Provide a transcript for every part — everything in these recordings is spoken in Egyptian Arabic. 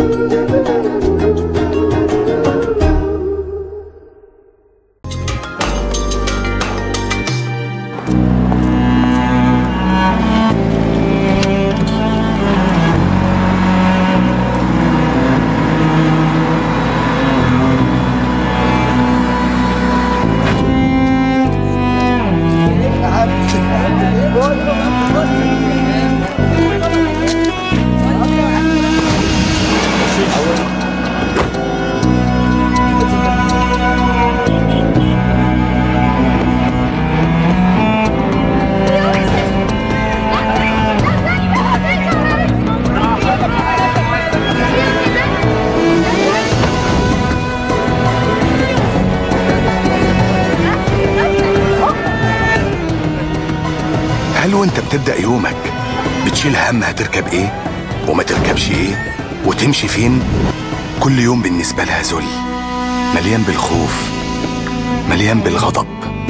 هل وانت بتبدأ يومك بتشيل هم هتركب ايه وما تركبش ايه وتمشي فين كل يوم بالنسبة لها ذل مليان بالخوف مليان بالغضب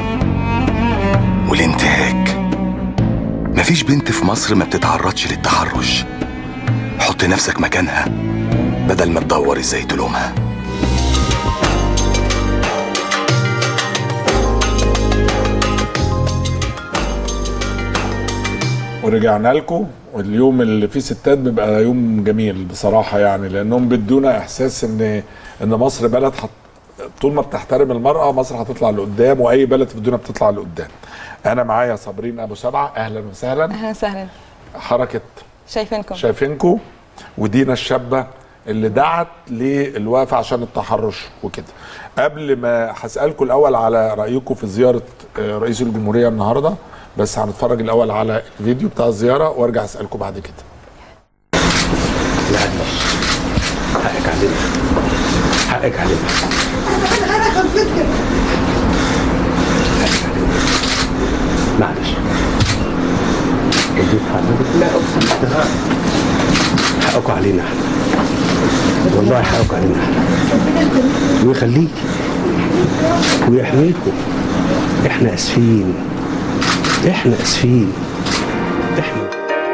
والانتهاك مفيش بنت في مصر ما بتتعرضش للتحرش حط نفسك مكانها بدل ما تدور ازاي تلومها ورجعنا لكم واليوم اللي فيه ستات بيبقى يوم جميل بصراحه يعني لانهم بيدونا احساس ان ان مصر بلد حت طول ما بتحترم المراه مصر هتطلع لقدام واي بلد في الدنيا بتطلع لقدام. انا معايا صابرين ابو سبعه اهلا وسهلا اهلا وسهلا حركه شايفينكم شايفينكو ودينا الشابه اللي دعت للوقفه عشان التحرش وكده. قبل ما هسالكم الاول على رايكم في زياره آه، رئيس الجمهوريه النهارده بس هنتفرج الاول على الفيديو بتاع الزياره وارجع اسالكم بعد كده. حقك علينا حقك علينا معلش اديك حقك لا اقسم حقك علينا احنا والله حقك علينا احنا ويخليك ويحميكم احنا اسفين احنا اسفين احنا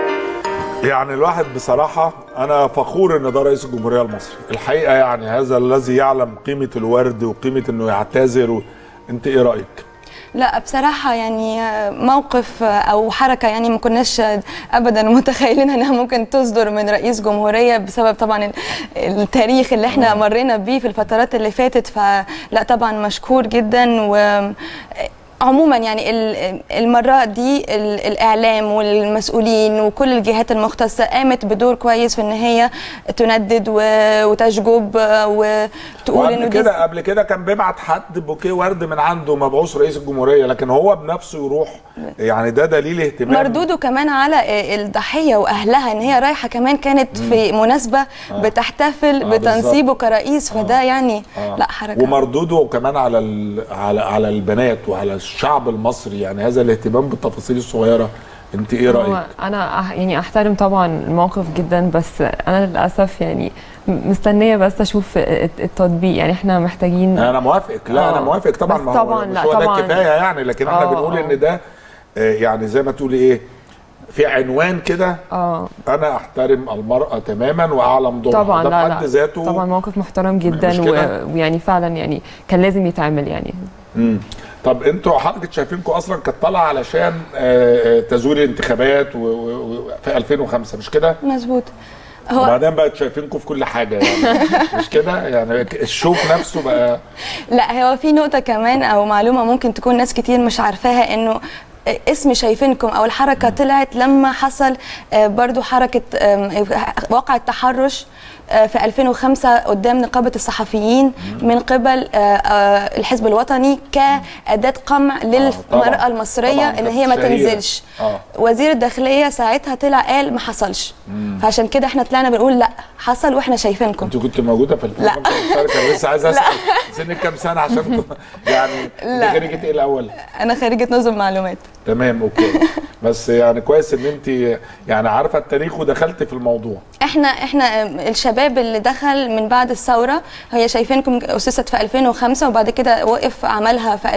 يعني الواحد بصراحة أنا فخور إن ده رئيس الجمهورية المصري، الحقيقة يعني هذا الذي يعلم قيمة الورد وقيمة إنه يعتذر و... أنت إيه رأيك؟ لا بصراحة يعني موقف أو حركة يعني ما كناش أبدا متخيلين أنها ممكن تصدر من رئيس جمهورية بسبب طبعا ال- التاريخ اللي احنا مرينا بيه في الفترات اللي فاتت فلا طبعا مشكور جدا و عموما يعني ال- المرة دي ال- الإعلام والمسؤولين وكل الجهات المختصة قامت بدور كويس في إن هي تندد و- وتشجب وتقول وقبل إنه دي كده قبل كده كان بيبعت حد بوكيه ورد من عنده مبعوث رئيس الجمهورية لكن هو بنفسه يروح يعني ده دليل اهتمام مردوده كمان على الضحيه واهلها ان هي رايحه كمان كانت في مناسبه بتحتفل آه، بتنصيبه كرئيس فده يعني آه. لا حركه ومردوده كمان على ال... على على البنات وعلى الشعب المصري يعني هذا الاهتمام بالتفاصيل الصغيرة أنت إيه رأيك؟ هو انا أح يعني احترم طبعا الموقف جدا بس انا للاسف يعني م- مستنيه بس اشوف الت- التطبيق يعني احنا محتاجين انا موافق لا آه. انا موافق طبعا بس ما هو طبعاً، مش لا، هو ده طبعاً. الكفايه يعني لكن احنا آه، بنقول آه. ان ده آه، يعني زي ما تقولي ايه في عنوان كده اه انا احترم المراه تماما واعلم دورها طبعا ده لا في لا حد ذاته طبعا موقف محترم جدا مش كده؟ و- ويعني فعلا يعني كان لازم يتعمل يعني مم. طب انتوا حضرتك شايفينكم اصلا كانت طالعه علشان آه، آه، تزوير الانتخابات و- و- و- في 2005 مش كده؟ مظبوط هو وبعدين بقت شايفينكم في كل حاجه يعني مش كده؟ يعني الشوف نفسه بقى لا هو في نقطه كمان او معلومه ممكن تكون ناس كتير مش عارفاها انه اسم شايفينكم او الحركه طلعت لما حصل آه، برضو حركه آم، وقع التحرش آه، في 2005 قدام نقابه الصحفيين من قبل آه، آه، الحزب الوطني كاداه قمع طبعاً. للمراه المصريه طبعاً ان هي ما كانت شهيرة. تنزلش آه. وزير الداخليه ساعتها طلع قال ما حصلش فعشان كده احنا طلعنا بنقول لا حصل واحنا شايفينكم انت كنت موجوده في 2005 مشتركه أنا لسه عايز اسال سنك كام سنه عشان يعني لا. انت خريجه ايه الاول؟ انا خريجه نظم معلومات تمام اوكي بس يعني كويس ان انت يعني عارفه التاريخ ودخلت في الموضوع احنا احنا الشباب اللي دخل من بعد الثوره هي شايفينكم اسست في 2005 وبعد كده وقف عملها في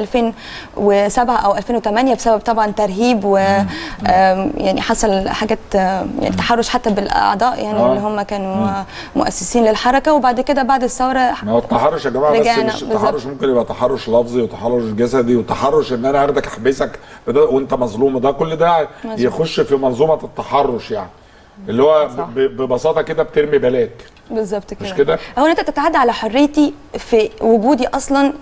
2007 او 2008 بسبب طبعا ترهيب و آم، يعني حصل حاجات آم، يعني تحرش حتى بالاعضاء يعني آه. اللي هم كانوا آه، مؤسسين للحركه وبعد كده بعد الثوره ما هو التحرش يا جماعه بس رجعنا مش التحرش بالظبط. ممكن يبقى تحرش لفظي وتحرش جسدي وتحرش ان انا اخدك احبسك بده وانت مظلوم ده كل ده مظبوط. يخش في منظومه التحرش يعني اللي هو ب- ببساطه كده بترمي بلاك بالظبط كده مش كده؟ هو إن انت تتعدى على حريتي في وجودي اصلا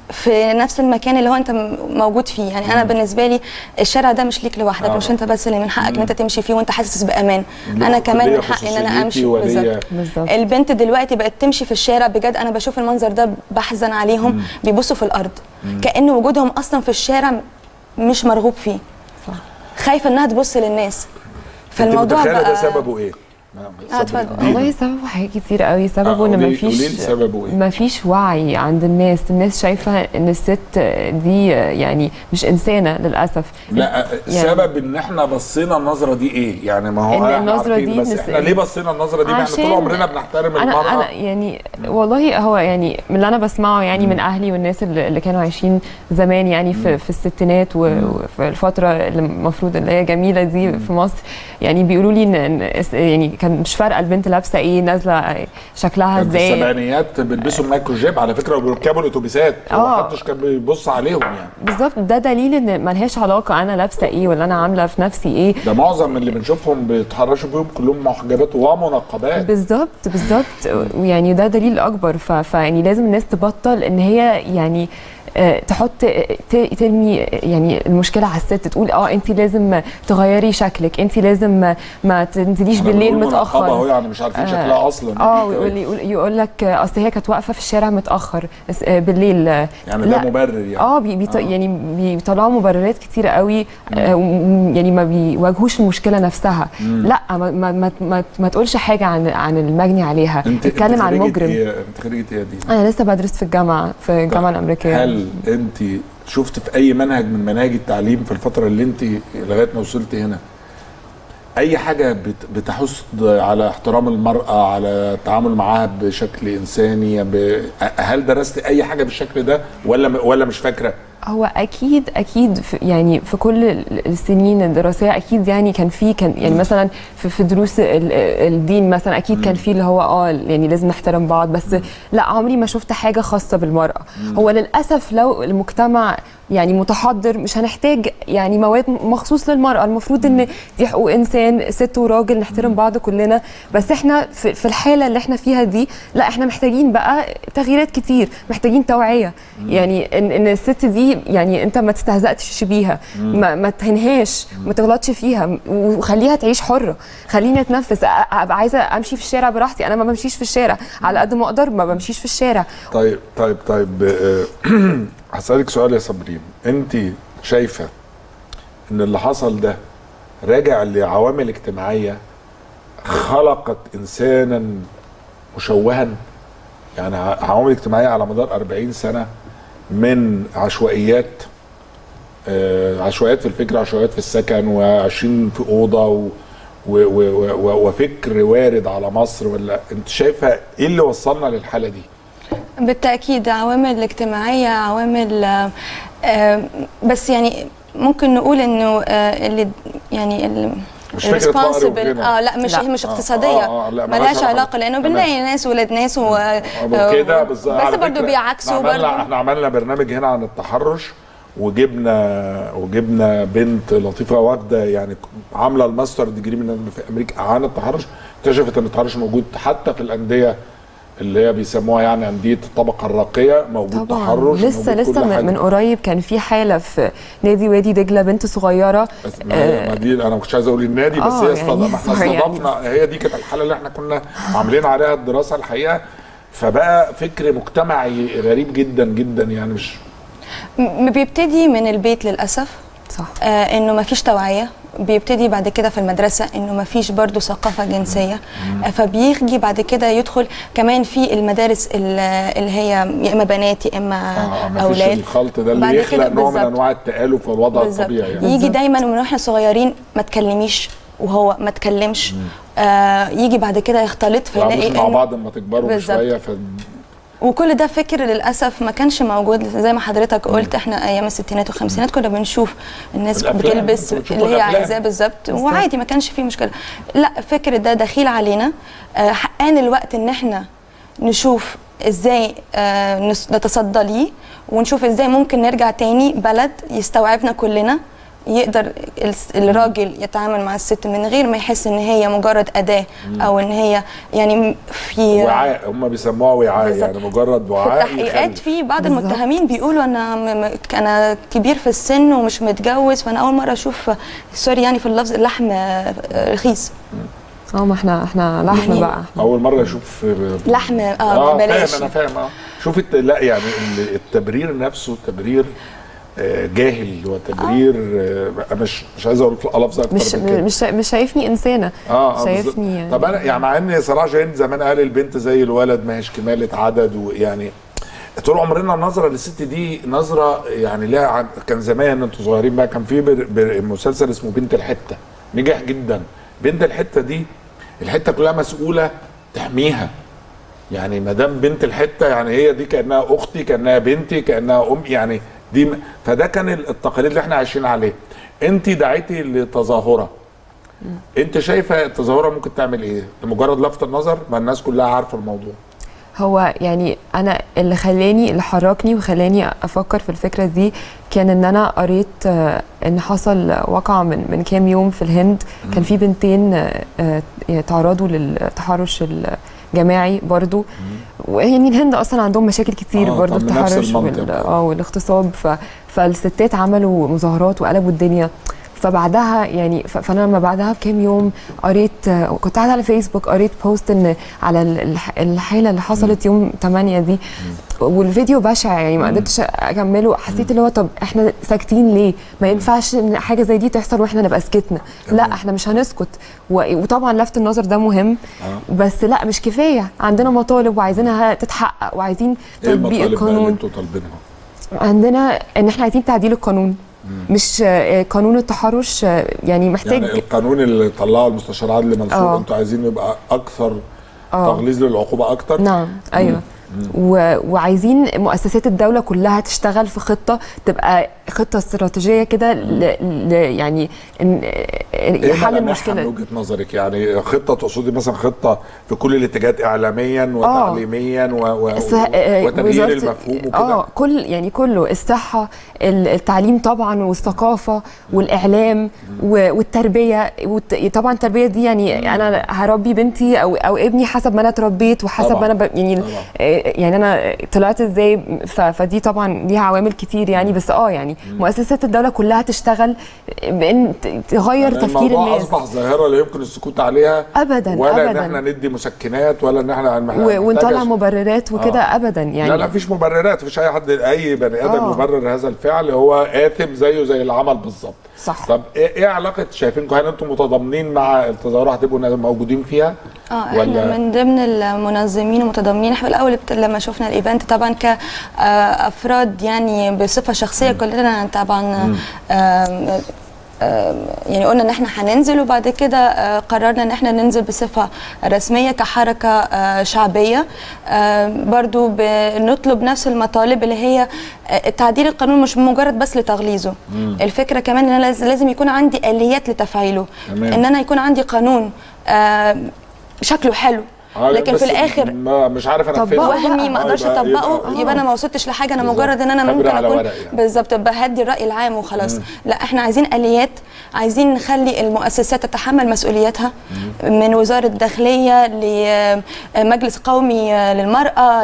في نفس المكان اللي هو انت م- موجود فيه يعني انا بالنسبه لي الشارع ده مش ليك لوحدك آه. مش انت بس اللي من حقك ان انت تمشي فيه وانت حاسس بامان ليه انا كمان ليا من حقي ان انا خصوصيتي امشي وليا- بالظبط بالظبط البنت دلوقتي بقت تمشي في الشارع بجد انا بشوف المنظر ده بحزن عليهم بيبصوا في الارض كأن وجودهم اصلا في الشارع مش مرغوب فيه صح. خايفه انها تبص للناس انت فالموضوع متخيله ده بقى سببه ايه؟ نعم، آه، سببه اتفضل. إيه؟ والله سببه حاجات كتير قوي سببه آه، ان قولي- مفيش قولي لي سببه إيه؟ مفيش وعي عند الناس الناس شايفه ان الست دي يعني مش انسانه للاسف لا يعني- سبب ان احنا بصينا النظره دي ايه؟ يعني ما هو إن احنا النظرة عارفين دي بس نس- احنا ليه بصينا النظره دي؟ ما احنا طول عشان عمرنا بنحترم انا المراه انا يعني والله هو يعني من اللي انا بسمعه يعني من اهلي والناس اللي اللي كانوا عايشين زمان يعني في, في الستينات و- وفي الفتره اللي المفروض اللي هي جميله دي في مصر يعني بيقولوا لي ان إن اس- يعني كان مش فارقه البنت لابسه ايه نازله شكلها كان في ازاي السبعينيات بيلبسوا مايكرو جيب على فكره وبيركبوا الاتوبيسات آه. ومحدش كان بيبص عليهم يعني بالظبط ده دليل ان ملهاش علاقه انا لابسه ايه ولا انا عامله في نفسي ايه ده معظم اللي بنشوفهم بيتحرشوا بيهم كلهم محجبات ومنقبات بالظبط بالظبط ويعني ده دليل اكبر ف- فيعني لازم الناس تبطل ان هي يعني آه، تحط ت- ترمي يعني المشكله على الست تقول اه انت لازم تغيري شكلك انت لازم ما- ما تنزليش إحنا بالليل بنقول منقبة اهو متاخر يعني مش عارفين شكلها اصلا اه ويقول يقول, يقول لك آه، اصل هي كانت واقفه في الشارع متاخر بس- آه، بالليل آه، يعني لا. ده مبرر يعني اه بي بيط... آه. يعني بيطلعوا مبررات كتيره قوي آه و- يعني ما بيواجهوش المشكله نفسها لا ما ما ما, ما, ما تقولش حاجه عن عن المجني عليها انت تتكلم عن خريجة المجرم ايه انت خريجه ايه يا دينا؟ انا لسه بدرس في الجامعه في الجامعه الامريكيه هل انت شفت في اي منهج من مناهج التعليم في الفتره اللي انت لغايه ما وصلت هنا اي حاجه بت- بتحث على احترام المراه على التعامل معاها بشكل انساني ب... هل درست اي حاجه بالشكل ده ولا ولا مش فاكره هو اكيد اكيد في يعني في كل ال- السنين الدراسيه اكيد يعني كان في كان يعني مثلا في, في دروس ال- الدين مثلا اكيد كان في اللي هو اه يعني لازم نحترم بعض بس لا عمري ما شفت حاجه خاصه بالمراه هو للاسف لو المجتمع يعني متحضر مش هنحتاج يعني مواد مخصوص للمراه المفروض ان دي حقوق انسان ست وراجل نحترم بعض كلنا بس احنا في, في الحاله اللي احنا فيها دي لا احنا محتاجين بقى تغييرات كتير محتاجين توعيه يعني ان, إن الست دي يعني انت ما تستهزأش بيها ما, ما تهنهاش ما تغلطش فيها وخليها تعيش حره خليني اتنفس أ- ابقى عايزه امشي في الشارع براحتي انا ما بمشيش في الشارع على قد ما اقدر ما بمشيش في الشارع طيب طيب طيب آه، هسألك سؤال يا صابرين انت شايفة ان اللي حصل ده راجع لعوامل اجتماعية خلقت انسانا مشوها يعني ع- عوامل اجتماعية على مدار 40 سنة من عشوائيات آه، عشوائيات في الفكر عشوائيات في السكن وعايشين في أوضة و و و و وفكر وارد على مصر ولا انت شايفه ايه اللي وصلنا للحاله دي؟ بالتأكيد عوامل الاجتماعية عوامل آه، آه، بس يعني ممكن نقول انه آه، اللي يعني ال مش فكرة فقر responsible- وغنى. اه لا مش لا. هي مش آه، اقتصاديه آه، آه، لا، ملهاش ملهاش علاقة. علاقه لانه تمام. بنلاقي ناس ولاد ناس و كده بالظبط بس على برضه فكرة بيعكسوا احنا عملنا برضه احنا عملنا برنامج هنا عن التحرش وجبنا وجبنا بنت لطيفه واخده يعني عامله الماستر ديجري من في امريكا عن التحرش اكتشفت ان التحرش موجود حتى في الانديه اللي هي بيسموها يعني انديه الطبقه الراقيه موجود طبعا تحرش لسه موجود كل لسه من, حاجة. من قريب كان في حاله في نادي وادي دجله بنت صغيره بس ما هي- ما دي انا ما كنتش عايز اقول النادي بس آه، هي يعني استضاف احنا sorry يعني استضفنا هي دي كانت الحاله اللي احنا كنا عاملين عليها الدراسه الحقيقه فبقى فكر مجتمعي غريب جدا جدا يعني مش م- بيبتدي من البيت للاسف صح آه انه ما فيش توعيه بيبتدي بعد كده في المدرسه انه ما فيش برضه ثقافه جنسيه آه، فبيجي بعد كده يدخل كمان في المدارس ال- اللي هي يا اما بنات يا اما اه مفيش اولاد الخلط ده بعد اللي يخلق كده نوع من بالظبط. انواع التآلف والوضع بالظبط. الطبيعي يعني يجي دايما من واحنا صغيرين ما تكلميش وهو ما تكلمش آه يجي بعد كده يختلط تلعبوش فيلاقي مع إن- بعض لما تكبروا بالظبط. بشويه ف... وكل ده فكر للاسف ما كانش موجود زي ما حضرتك قلت احنا ايام الستينات والخمسينات كنا بنشوف الناس الأفلام، بتلبس كنتوا بتشوفوا اللي هي الأفلام. عايزاه بالظبط وعادي ما كانش فيه مشكله لا فكر ده دخيل علينا آه، حقان الوقت ان احنا نشوف ازاي آه، نس- نتصدى ليه ونشوف ازاي ممكن نرجع تاني بلد يستوعبنا كلنا يقدر الس- الراجل يتعامل مع الست من غير ما يحس ان هي مجرد اداه او ان هي يعني م- في وعاء هم بيسموها وعاء بالظبط. يعني مجرد في وعاء التحقيقات يخلي. في بعض بالظبط. المتهمين بيقولوا انا م- م- انا كبير في السن ومش متجوز فانا اول مره اشوف سوري يعني في اللفظ اللحم آه، رخيص اه ما احنا احنا لحم يعني بقى اول مره اشوف لحم اه, اه بلاش فاهم انا فاهم اه شوف الت... لا يعني ال- التبرير نفسه تبرير آه، جاهل وتبرير آه مش مش عايز اقول لفظ اكتر مش من كده. مش مش شايفني انسانه اه آه، شايفني بالظبط. يعني طب انا يعني مع ان صلاح جاهين زمان قال البنت زي الولد ما هيش كماله عدد ويعني طول عمرنا النظره للست دي نظره يعني لها عن كان زمان انتوا صغيرين بقى كان في بر- بر- مسلسل اسمه بنت الحته نجح جدا بنت الحته دي الحته كلها مسؤوله تحميها يعني ما دام بنت الحته يعني هي دي كانها اختي كانها بنتي كانها ام يعني دي م- فده كان التقاليد اللي احنا عايشين عليه انت دعيتي لتظاهره انت شايفه التظاهره ممكن تعمل ايه لمجرد لفت النظر ما الناس كلها عارفه الموضوع هو يعني انا اللي خلاني اللي حركني وخلاني افكر في الفكره دي كان ان انا قريت آه، ان حصل واقعه من من كام يوم في الهند كان في بنتين آه، آه، تعرضوا للتحرش الجماعي برضو ويعني الهند اصلا عندهم مشاكل كتير آه، برضو طب من نفس التحرش المنطق. وال- اه والاغتصاب ف فالستات عملوا مظاهرات وقلبوا الدنيا فبعدها يعني ف- فانا لما بعدها بكام يوم قريت آه، كنت قاعده على فيسبوك قريت بوست ان على ال- الح- الحاله اللي حصلت يوم 8 دي والفيديو بشع يعني ما قدرتش اكمله حسيت اللي هو طب احنا ساكتين ليه؟ ما ينفعش ان حاجه زي دي تحصل واحنا نبقى سكتنا لا احنا مش هنسكت و- وطبعا لفت النظر ده مهم بس لا مش كفايه عندنا مطالب وعايزينها تتحقق وعايزين ايه تطبيق المطالب بقى اللي القانون انتوا طالبينها عندنا ان احنا عايزين تعديل القانون مش آه، قانون التحرش آه، يعني محتاج يعني القانون اللي طلعه المستشار عادل منصور آه. انتوا عايزين يبقى اكثر آه. تغليظ للعقوبه اكتر نعم ايوه و... وعايزين مؤسسات الدوله كلها تشتغل في خطه تبقى خطه استراتيجيه كده ل... ل... يعني إن... ايه حل ملامحها من المشكله وجهه نظرك يعني خطه تقصدي مثلا خطه في كل الاتجاهات اعلاميا وتعليميا و... و... الس- آه، وتغيير وزارة- المفهوم وكده اه كل يعني كله الصحه ال- التعليم طبعا والثقافه والاعلام و- والتربيه والت- طبعا التربيه دي يعني انا هربي بنتي او او ابني حسب ما انا اتربيت وحسب طبعاً. ما انا ب... يعني طبعاً. آه، يعني انا طلعت ازاي ف... فدي طبعا ليها عوامل كتير يعني بس اه يعني مؤسسات الدوله كلها تشتغل بان ت- تغير يعني تفكير الموضوع الناس اصبح ظاهره لا يمكن السكوت عليها أبداً، ولا ان أبداً. احنا ندي مسكنات ولا ان احنا محتاج- و... ونطلع محتاجة- مبررات وكده آه. ابدا يعني لا لا مفيش مبررات مفيش اي حد اي بني ادم آه. يبرر هذا الفعل هو اثم زيه زي العمل بالظبط صح. طب ايه, إيه علاقه شايفينكم هل انتم متضامنين مع التظاهرات هتبقوا موجودين فيها اه احنا من ضمن المنظمين المتضامنين احنا الاول بت- لما شفنا الايفنت طبعا كافراد يعني بصفه شخصيه كلنا طبعا آم، آم، يعني قلنا ان احنا هننزل وبعد كده آه، قررنا ان احنا ننزل بصفه رسميه كحركه آه، شعبيه آم، برضو بنطلب نفس المطالب اللي هي آه، تعديل القانون مش مجرد بس لتغليظه الفكره كمان ان انا لاز- لازم يكون عندي اليات لتفعيله تمام. ان انا يكون عندي قانون آم، شكله حلو آه، لكن بس في الاخر ما مش عارف انفذه طبقه. وهمي ما آه، اقدرش يبقى- اطبقه يبقى- يبقى انا ما وصلتش لحاجه انا بالظبط. مجرد ان انا خبرة ممكن على اكون ورق يعني. بالظبط بهدي الراي العام وخلاص لا احنا عايزين اليات عايزين نخلي المؤسسات تتحمل مسؤولياتها من وزاره الداخليه لمجلس قومي للمراه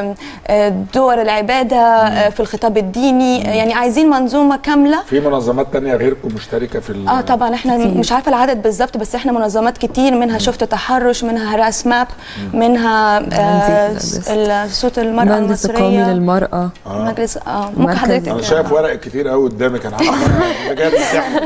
لدول العباده في الخطاب الديني يعني عايزين منظومه كامله في منظمات تانية غيركم مشتركه في ال- اه طبعا احنا كتير. مش عارفه العدد بالظبط بس احنا منظمات كتير منها شفت تحرش منها هراس ماب منها آه، المهندس. ال- صوت المراه المجلس القومي المصريه للمرأة مجلس اه ممكن مركز- حضرتك انا شايف ورق كتير قوي قدامك انا عارف بجد بتحكي.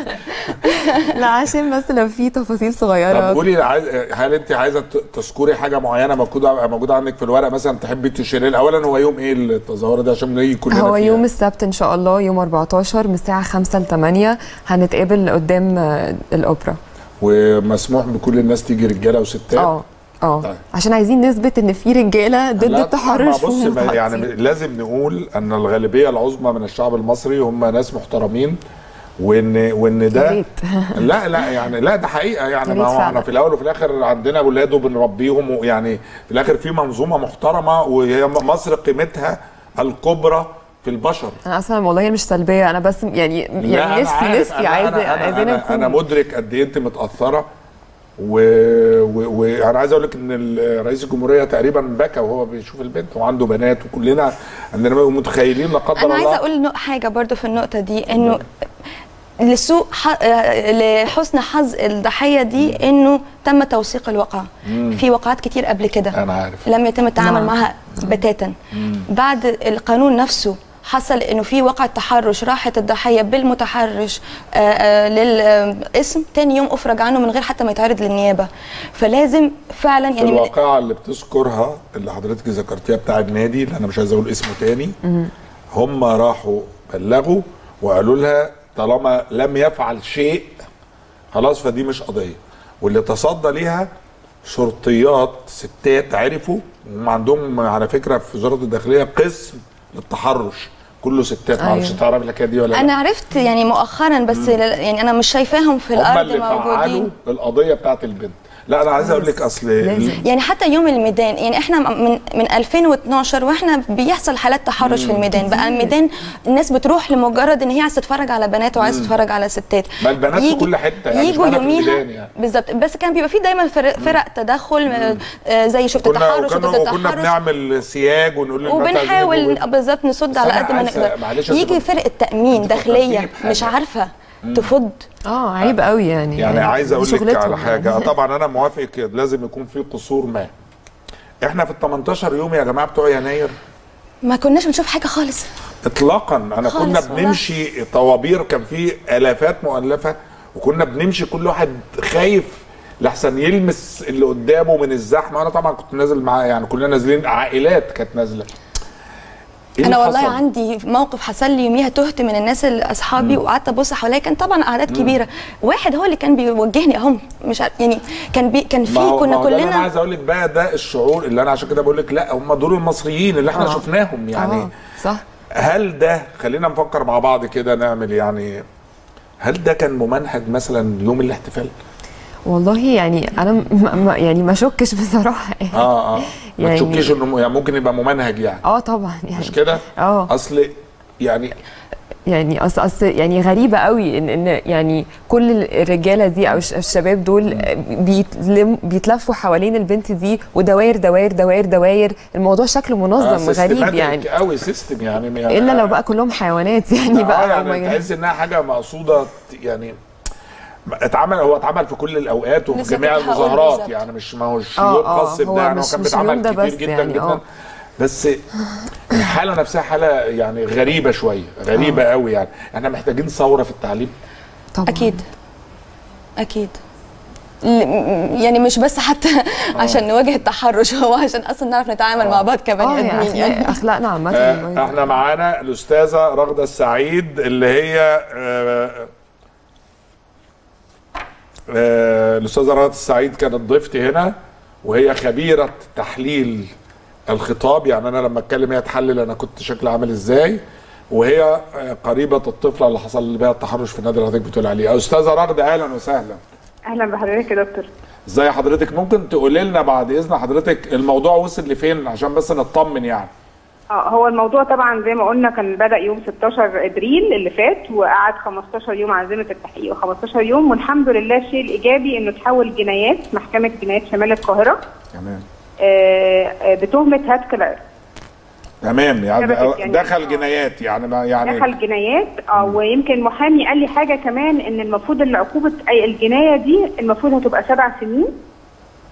لا عشان بس لو في تفاصيل طب صغيرة قولي عايز هل انت عايزه ت- تذكري حاجه معينه موجوده موجوده عندك في الورق مثلا تحبي تشيري لها؟ اولا هو يوم ايه التظاهره ده عشان نيجي كلنا هو فيها؟ يوم السبت ان شاء الله يوم 14 من الساعة 5 ل 8 هنتقابل قدام آه، الأوبرا ومسموح بكل الناس تيجي رجاله وستات اه اه طيب. عشان عايزين نثبت ان في رجاله ضد لا، التحرش طبعاً، بص ما- يعني ومتعاطفين. لازم نقول ان الغالبيه العظمى من الشعب المصري هم ناس محترمين وان وان يا ده ريت. لا لا يعني لا ده حقيقه يعني يا ما ريت هو احنا فعلا. في الاول وفي الاخر عندنا اولاد وبنربيهم ويعني في الاخر في منظومه محترمه وهي مصر قيمتها الكبرى في البشر انا اصلا والله مش سلبيه انا بس يعني لا، يعني أنا نفسي عارف. نفسي أنا- عايزه أنا, أنا, عايزين أنا, أنا نكون مدرك قد ايه انت متاثره وانا و... و... أنا عايز اقول لك ان ال- رئيس الجمهوريه تقريبا بكى وهو بيشوف البنت وعنده بنات وكلنا عندنا متخيلين لا قدر انا عايزه الله اقول نق- حاجه برضو في النقطه دي انه لسوء ح... آه، لحسن حظ الضحيه دي انه تم توثيق الواقعه في وقعات كتير قبل كده انا عارف لم يتم التعامل نعم. معها بتاتا بعد القانون نفسه حصل انه في وقعة تحرش راحت الضحيه بالمتحرش آه، آه، للاسم تاني يوم افرج عنه من غير حتى ما يتعرض للنيابه فلازم فعلا في يعني الواقعه اللي بتذكرها اللي حضرتك ذكرتيها بتاع النادي اللي انا مش عايز اقول اسمه تاني هم راحوا بلغوا وقالوا لها طالما لم يفعل شيء خلاص فدي مش قضيه واللي تصدى ليها شرطيات ستات عرفوا هم عندهم على فكره في وزاره الداخليه قسم للتحرش كله ستات ما اعرفش أيوة. تعرف الحكايه دي ولا لا انا عرفت يعني مؤخرا بس لل- يعني انا مش شايفاهم في هم الارض اللي فعلوا موجودين القضيه بتاعت البنت لا انا عايز اقول لك اصل لازم. يعني حتى يوم الميدان يعني احنا من من 2012 واحنا بيحصل حالات تحرش في الميدان بقى الميدان الناس بتروح لمجرد ان هي عايزه تتفرج على بنات وعايزه تتفرج على ستات ما البنات في يجي- كل حتة يعني، يجوا اشمعنى في يوميها الميدان يعني؟ بالظبط بس كان بيبقى في دايما فرق, فرق تدخل آه، زي شفت كنا تحرش وكنا, وكنت وكنا تحرش بنعمل سياج ونقول للبنات عايزين وبنحاول يجوا- بالظبط نصد بس على أنا قد ما عايز- نقدر معلش يجي أصل- فرقه تامين أنت داخليه فكرتيني بحاجة. مش عارفه تفض اه عيب قوي يعني يعني عايز اقول لك شغلتهم على حاجه يعني. طبعا انا موافق كده لازم يكون في قصور ما احنا في ال 18 يوم يا جماعه بتوع يناير ما كناش بنشوف حاجه خالص اطلاقا انا خالص كنا والله. بنمشي طوابير كان في الافات مؤلفه وكنا بنمشي كل واحد خايف لحسن يلمس اللي قدامه من الزحمه انا طبعا كنت نازل معاه يعني كلنا نازلين عائلات كانت نازله إيه اللي انا والله حصل؟ عندي موقف حصل لي يوميها تهت من الناس اللي اصحابي وقعدت ابص حواليا كان طبعا اعداد كبيره واحد هو اللي كان بيوجهني اهم مش عارف- يعني كان بي كان في ما هو- كنا ما هو ده اللي انا كلنا عايز اقول لك بقى ده الشعور اللي انا عشان كده بقول لك لا هم دول المصريين اللي احنا آه. شفناهم يعني آه، صح هل ده خلينا نفكر مع بعض كده نعمل يعني هل ده كان ممنهج مثلا يوم الاحتفال؟ والله يعني انا م- م- يعني ما شكش بصراحه يعني. اه اه ما يعني- تشكيش انه يعني ممكن يبقى ممنهج يعني اه طبعا يعني مش كده؟ اه اصل يعني يعني اصل اصل يعني غريبه قوي ان ان يعني كل الرجاله دي او الش- الشباب دول بيتلم بيتلفوا حوالين البنت دي ودواير دواير دواير دواير الموضوع شكله منظم غريب يعني قوي سيستم يعني, يعني الا لو بقى كلهم حيوانات يعني آه بقى يعني هم- تحس انها حاجه مقصوده يعني اتعمل هو اتعمل في كل الاوقات وفي لسه جميع كنت هقول المظاهرات بالظبط. يعني مش ما هوش آه، يوم آه، خاص هو بده يعني هو مش- كان مش بيتعمل اليوم ده كتير بس جدا يعني، جدا آه. بس الحاله نفسها حاله يعني غريبه شويه غريبه قوي يعني احنا محتاجين ثوره في التعليم طبعا اكيد اكيد ل- يعني مش بس حتى عشان نواجه التحرش هو عشان اصلا نعرف نتعامل مع بعض كبني اه ادمين يعني يعني اخلاقنا عامه آه، احنا معانا الاستاذه رغده السعيد اللي هي آه، آه، الاستاذه رغده السعيد كانت ضيفتي هنا وهي خبيره تحليل الخطاب يعني انا لما اتكلم هي تحلل انا كنت شكلي عامل ازاي وهي آه، قريبه الطفله اللي حصل بها التحرش في النادي اللي حضرتك بتقول عليه استاذه رغده اهلا وسهلا اهلا بحضرتك يا دكتور ازي حضرتك ممكن تقولي لنا بعد اذن حضرتك الموضوع وصل لفين عشان بس نطمن يعني اه هو الموضوع طبعا زي ما قلنا كان بدا يوم 16 ابريل اللي فات وقعد 15 يوم عزيمه التحقيق 15 يوم والحمد لله الشيء الايجابي انه تحول جنايات محكمه جنايات شمال القاهره تمام آه، آه، بتهمه هاتك العرض تمام يعني ثبتت يعني. دخل آه. جنايات يعني ما يعني دخل جنايات اه ويمكن المحامي قال لي حاجه كمان ان المفروض ان عقوبه اي الجنايه دي المفروض هتبقى سبع سنين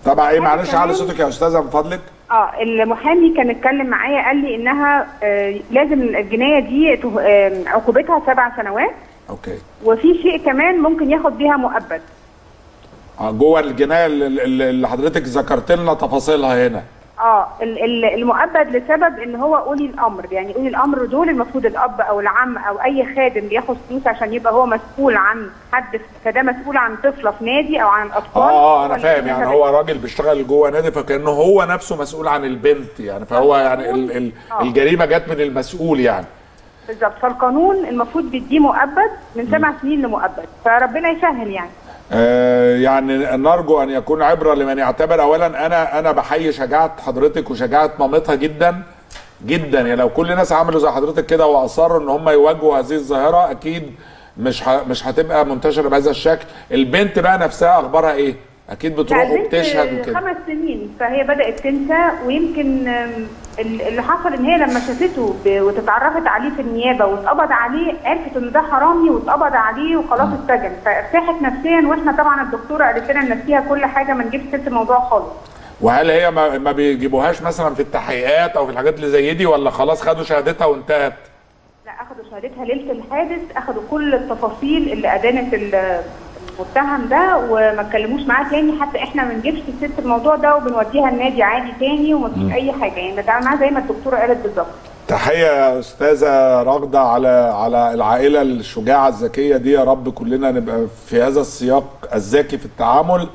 طبعا ايه معلش كمان- على صوتك يا استاذه من فضلك اه المحامي كان اتكلم معايا قال لي انها آه لازم الجنايه دي ته- آه عقوبتها سبع سنوات اوكي وفي شيء كمان ممكن ياخد بيها مؤبد آه، جوه الجنايه اللي- اللي اللي حضرتك ذكرت لنا تفاصيلها هنا اه ال- ال- المؤبد لسبب ان هو اولي الامر يعني اولي الامر دول المفروض الاب او العم او اي خادم بياخد فلوس عشان يبقى هو مسؤول عن حد فده مسؤول عن طفله في نادي او عن الاطفال اه اه هو انا اللي فاهم يعني بينزل- هو راجل بيشتغل جوه نادي فكانه هو نفسه مسؤول عن البنت يعني فهو يعني ال ال آه. الجريمه جت من المسؤول يعني بالظبط فالقانون المفروض بيديه مؤبد من سبع سنين لمؤبد فربنا يسهل يعني آه يعني نرجو ان يكون عبره لمن يعتبر اولا انا انا بحيي شجاعه حضرتك وشجاعه مامتها جدا جدا يعني لو كل الناس عملوا زي حضرتك كده واصروا ان هم يواجهوا هذه الظاهره اكيد مش ه... مش هتبقى منتشره بهذا الشكل البنت بقى نفسها اخبارها ايه اكيد بتروح لا، البنت وبتشهد وكده خمس سنين فهي بدات تنسى ويمكن آم، ال- اللي حصل ان هي لما شافته ب- وتتعرفت عليه في النيابه واتقبض عليه عرفت ان ده حرامي واتقبض عليه وخلاص اتسجن فارتاحت نفسيا واحنا طبعا الدكتوره قالت لنا ننسيها كل حاجه ما نجيبش سيره الموضوع خالص وهل هي ما, ما بيجيبوهاش مثلا في التحقيقات او في الحاجات اللي زي دي ولا خلاص خدوا شهادتها وانتهت لا اخدوا شهادتها ليله الحادث اخدوا كل التفاصيل اللي ادانت ال- المتهم ده وما اتكلموش معاه تاني حتى احنا ما بنجيبش سيره الموضوع ده وبنوديها النادي عادي تاني ومفيش اي حاجه يعني بنتعامل معاها زي ما الدكتوره قالت بالظبط تحية يا أستاذة راغدة على على العائلة الشجاعة الذكية دي يا رب كلنا نبقى في هذا السياق الذكي في التعامل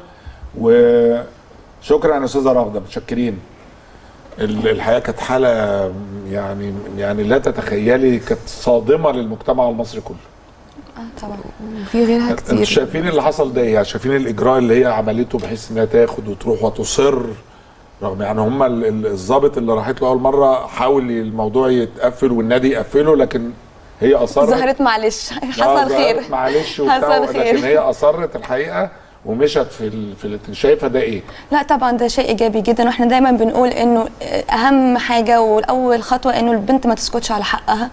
وشكرا يا أستاذة راغدة متشكرين ال- الحقيقة كانت حالة يعني يعني لا تتخيلي كانت صادمة للمجتمع المصري كله آه طبعا في غيرها انتوا كتير شايفين اللي حصل ده ايه يعني شايفين الاجراء اللي هي عملته بحيث انها تاخد وتروح وتصر رغم يعني هم ال- ال- الضابط اللي راحت له اول مره حاول الموضوع يتقفل والنادي يقفله لكن هي اصرت ظهرت معلش آه، حصل خير ظهرت معلش وبتاع حصل لكن خير هي اصرت الحقيقه ومشت في ال... في ال... شايفه ده ايه؟ لا طبعا ده شيء ايجابي جدا واحنا دايما بنقول انه اهم حاجه واول خطوه انه البنت ما تسكتش على حقها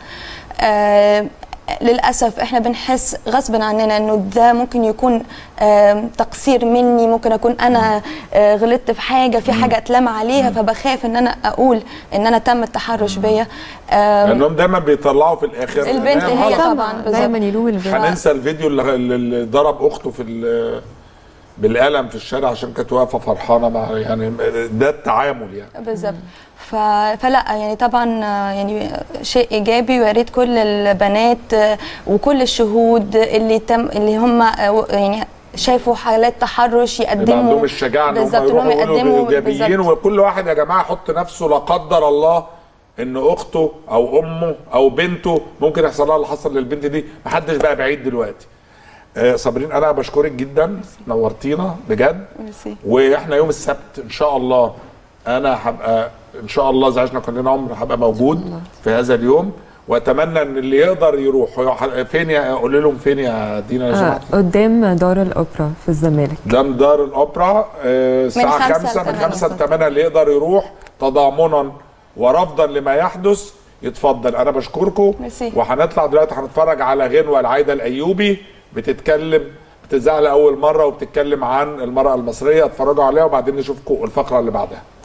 آه للاسف احنا بنحس غصبا عننا انه ده ممكن يكون آه تقصير مني ممكن اكون انا آه غلطت في حاجه في حاجه اتلام عليها فبخاف ان انا اقول ان انا تم التحرش بيا آه لانهم دايما بيطلعوا في الاخر البنت إنها هي غلط. طبعا بالظبط. دايما يلوم البنت هننسى الفيديو اللي, اللي ضرب اخته في ال- بالقلم في الشارع عشان كانت واقفه فرحانه مع يعني ده التعامل يعني بالظبط ف... فلا يعني طبعا آه، يعني شيء ايجابي ويا ريت كل البنات آه، وكل الشهود اللي تم اللي هم آه، يعني شافوا حالات تحرش يبقى يقدموا عندهم الشجاعه ان هم بالظبط يروحوا انهم يقولوا يقدموا ايجابيين بالظبط. وكل واحد يا جماعه يحط نفسه لا قدر الله ان اخته او امه او بنته ممكن يحصل لها اللي حصل للبنت دي محدش بقى بعيد دلوقتي آه صابرين انا بشكرك جدا نورتينا بجد ميرسي. واحنا يوم السبت ان شاء الله انا هبقى ان شاء الله اذا عشنا كلنا عمر هبقى موجود في هذا اليوم واتمنى ان اللي يقدر يروح هو- فين يا قول لهم فين يا دينا لو آه سمحت قدام دار الاوبرا في الزمالك قدام دار الاوبرا آه، الساعه خمسة 5 من لتمانية. 5 ل 8 اللي يقدر يروح تضامنا ورفضا لما يحدث يتفضل انا بشكركم ميرسي. وهنطلع دلوقتي هنتفرج على غنوه العايده الايوبي بتتكلم بتذاع لاول مره وبتتكلم عن المراه المصريه اتفرجوا عليها وبعدين نشوفكم الفقره اللي بعدها